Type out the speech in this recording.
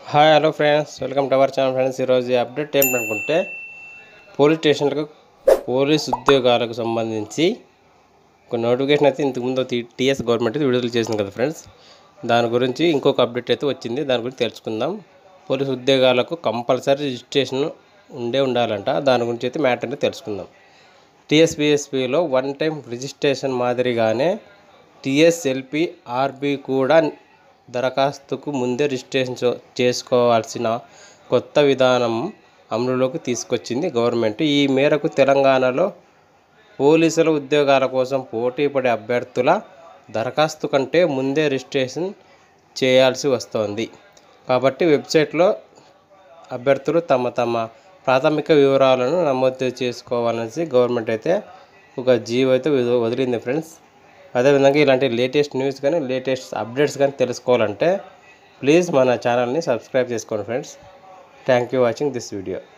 hi hello friends welcome to our channel friends ఈరోజు ఈ update ఏంటనుకుంటే పోలీస్ స్టేషన్లకు పోలీస్ ఉద్యోగాలకు సంబంధించి ఒక నోటిఫికేషన్ అయితే ఇంతకుముందు టీఎస్ గవర్నమెంట్ అయితే విడుదల చేసింది కదా ఫ్రెండ్స్ దాని గురించి ఇంకొక అప్డేట్ అయితే వచ్చింది దాని గురించి తెలుసుకుందాం పోలీస్ ఉద్యోగాలకు కంపల్సరీ రిజిస్ట్రేషన్ ఉండే ఉండాలంట దాని గురించి అయితే మ్యాటర్ అయితే తెలుసుకుందాం టీఎస్పిఎస్పిలో వన్ టైం రిజిస్ట్రేషన్ మాదిరిగానే టీఎస్ఎల్పి ఆర్బి కూడా దరఖాస్తుకు ముందే రిజిస్ట్రేషన్ చే- చేసుకోవాల్సిన కొత్త విధానం అమలులోకి తీసుకొచ్చింది గవర్నమెంట్ ఈ మేరకు తెలంగాణలో పోలీసుల ఉద్యోగాల కోసం పోటీ పడే అభ్యర్థుల దరఖాస్తు కంటే ముందే రిజిస్ట్రేషన్ చేయాల్సి వస్తోంది కాబట్టి వెబ్సైట్లో అభ్యర్థులు తమ తమ ప్రాథమిక వివరాలను నమోదు చేసుకోవాలనేసి గవర్నమెంట్ అయితే ఒక జీవో అయితే వద- వదిలింది ఫ్రెండ్స్ అదేవిధంగా ఇలాంటి లేటెస్ట్ న్యూస్ కానీ లేటెస్ట్ అప్డేట్స్ కానీ తెలుసుకోవాలంటే ప్లీజ్ మన ఛానల్ని సబ్స్క్రైబ్ చేసుకోండి friends thank you watching this video